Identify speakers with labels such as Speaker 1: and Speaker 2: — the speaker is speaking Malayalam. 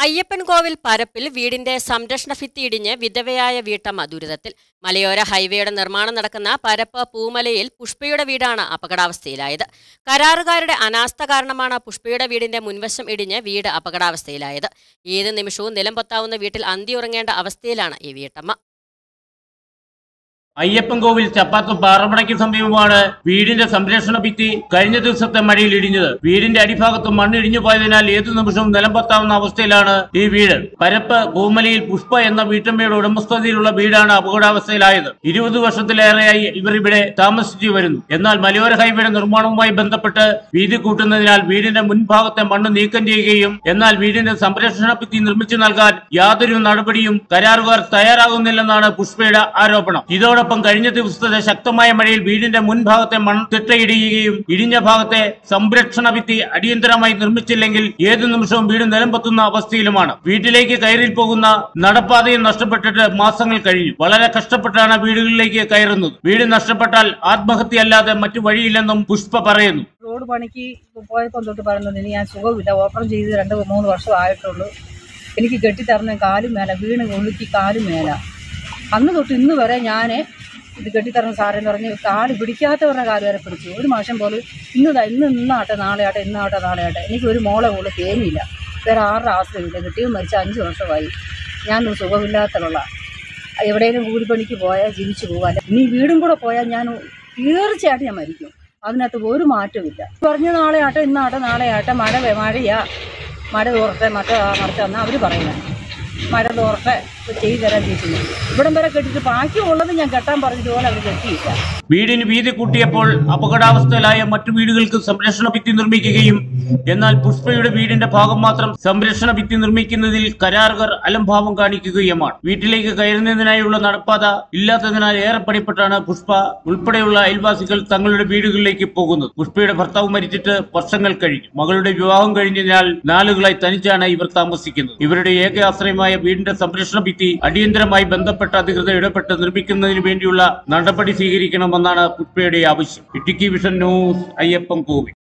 Speaker 1: അയ്യപ്പൻകോവിൽ പരപ്പിൽ വീടിന്റെ സംരക്ഷണ ഭിത്തി ഇടിഞ്ഞ് വിധവയായ വീട്ടമ്മ ദുരിതത്തിൽ മലയോര ഹൈവേയുടെ നിർമ്മാണം നടക്കുന്ന പരപ്പ് പൂമലയിൽ പുഷ്പയുടെ വീടാണ് അപകടാവസ്ഥയിലായത് കരാറുകാരുടെ അനാസ്ഥ കാരണമാണ് പുഷ്പയുടെ വീടിന്റെ മുൻവശം ഇടിഞ്ഞ് വീട് അപകടാവസ്ഥയിലായത് ഏത് നിമിഷവും നിലം പൊത്താവുന്ന വീട്ടിൽ അന്തി ഉറങ്ങേണ്ട അവസ്ഥയിലാണ് ഈ വീട്ടമ്മ
Speaker 2: അയ്യപ്പൻകോവിൽ ചപ്പാത്ത് പാറമടയ്ക്ക് സമീപമാണ് വീടിന്റെ സംരക്ഷണ ഭിത്തി കഴിഞ്ഞ ദിവസത്തെ മഴയിൽ ഇടിഞ്ഞത് വീടിന്റെ അടിഭാഗത്ത് മണ്ണിടിഞ്ഞു പോയതിനാൽ ഏതു നിമിഷവും നിലംപൊത്താവുന്ന അവസ്ഥയിലാണ് ഈ വീട് പരപ്പ് പൂമലയിൽ പുഷ്പ എന്ന വീട്ടമ്മയുടെ ഉടമസ്ഥതയിലുള്ള വീടാണ് അപകടാവസ്ഥയിലായത് ഇരുപത് വർഷത്തിലേറെയായി ഇവർ ഇവിടെ താമസിച്ചു വരുന്നു എന്നാൽ മലയോര ഹൈവേയുടെ നിർമ്മാണവുമായി ബന്ധപ്പെട്ട് വീതി കൂട്ടുന്നതിനാൽ വീടിന്റെ മുൻഭാഗത്തെ മണ്ണ് നീക്കം ചെയ്യുകയും എന്നാൽ വീടിന്റെ സംരക്ഷണ ഭിത്തി നിർമ്മിച്ചു നൽകാൻ യാതൊരു നടപടിയും കരാറുകാർ തയ്യാറാകുന്നില്ലെന്നാണ് പുഷ്പയുടെ ആരോപണം ഇതോടൊപ്പം കഴിഞ്ഞ ദിവസത്തെ ശക്തമായ മഴയിൽ വീടിന്റെ മുൻഭാഗത്തെ മണ്ണ് തിട്ടയിടുകയും ഇടിഞ്ഞ ഭാഗത്തെ സംരക്ഷണ ഭിത്തി അടിയന്തരമായി നിർമ്മിച്ചില്ലെങ്കിൽ ഏതു നിമിഷവും വീട് നിലംപൊത്തുന്ന അവസ്ഥയിലുമാണ് വീട്ടിലേക്ക് കയറി പോകുന്ന നടപ്പാതയും നഷ്ടപ്പെട്ടിട്ട് മാസങ്ങൾ കഴിഞ്ഞു വളരെ കഷ്ടപ്പെട്ടാണ് വീടുകളിലേക്ക് കയറുന്നത് വീട് നഷ്ടപ്പെട്ടാൽ ആത്മഹത്യയല്ലാതെ മറ്റു വഴിയില്ലെന്നും പുഷ്പ പറയുന്നു
Speaker 3: റോഡ് പണിക്ക് പോയപ്പോൾ തൊട്ട് പറയുന്നത് ഇനി ഞാൻ സുഖമില്ല ഓപ്പറേഷൻ ചെയ്ത് രണ്ട് മൂന്ന് വർഷം ആയിട്ടുള്ളൂ എനിക്ക് കെട്ടിത്തറന്ന കാലും മേല വീണ് ഒഴുക്കി കാലും മേല അന്ന് തൊട്ട് ഇന്ന് വരെ ഞാൻ ഇത് കെട്ടിത്തറന്ന സാറെന്ന് പറഞ്ഞ് കാല് പിടിക്കാത്തവരുടെ കാല് വരെ പിടിച്ചു ഒരു മാസം പോലും ഇന്ന് ദാ ഇന്ന് ഇന്നാട്ടെ നാളെ ആട്ടെ ഇന്നാട്ടെ നാളെ ആട്ടെ എനിക്ക് ഒരു മോളെ പോലും തേനില്ല വേറെ ആരുടെ ആശ്രയമില്ല കെട്ടിയും മരിച്ച അഞ്ച് വർഷമായി ഞാൻ സുഖമില്ലാത്തവള എവിടെയെങ്കിലും കൂലിപ്പണിക്ക് പോയാൽ ജീവിച്ചു പോകാൻ ഇനി വീടും കൂടെ പോയാൽ ഞാൻ തീർച്ചയായിട്ടും ഞാൻ മരിക്കും അതിനകത്ത് ഒരു മാറ്റമില്ല പറഞ്ഞ നാളെ ആട്ടെ ഇന്നാട്ടെ നാളെ ആട്ടെ മഴ വേ- മഴയാ മഴ തോർട്ടെ മറ്റേ മറിച്ചെന്നാ അവർ പറയുന്നത് മഴ തോർട്ടെ ചെയ്തു തരാൻ ചോദിക്കുന്നു ഇവിടം വരെ കെട്ടിട്ട് ബാക്കിയുള്ളത് ഞാൻ കെട്ടാൻ പറഞ്ഞതുപോലെ അവർ കെട്ടിയില്ല
Speaker 2: വീടിന് വീതി കൂട്ടിയപ്പോൾ അപകടാവസ്ഥയിലായ മറ്റു വീടുകൾക്ക് സംരക്ഷണ ഭിത്തി നിർമ്മിക്കുകയും എന്നാൽ പുഷ്പയുടെ വീടിന്റെ ഭാഗം മാത്രം സംരക്ഷണ ഭിത്തി നിർമ്മിക്കുന്നതിൽ കരാറുകാർ അലംഭാവം കാണിക്കുകയുമാണ് വീട്ടിലേക്ക് കയറുന്നതിനായുള്ള നടപ്പാത ഇല്ലാത്തതിനാൽ ഏറെ പണിപ്പെട്ടാണ് പുഷ്പ ഉൾപ്പെടെയുള്ള അയൽവാസികൾ തങ്ങളുടെ വീടുകളിലേക്ക് പോകുന്നത് പുഷ്പയുടെ ഭർത്താവ് മരിച്ചിട്ട് വർഷങ്ങൾ കഴിഞ്ഞു മകളുടെ വിവാഹം കഴിഞ്ഞതിനാൽ നാളുകളായി തനിച്ചാണ് ഇവർ താമസിക്കുന്നത് ഇവരുടെ ഏക ആശ്രയമായ വീടിന്റെ സംരക്ഷണ ഭിത്തി അടിയന്തരമായി ബന്ധപ്പെട്ട അധികൃതർ ഇടപെട്ട് നിർമ്മിക്കുന്നതിന് വേണ്ടിയുള്ള നടപടി സ്വീകരിക്കണമെന്നാണ് പുഷ്പയുടെ ആവശ്യം ഇടുക്കി വിഷൻ ന്യൂസ് അയ്യപ്പൻ കോവിൽ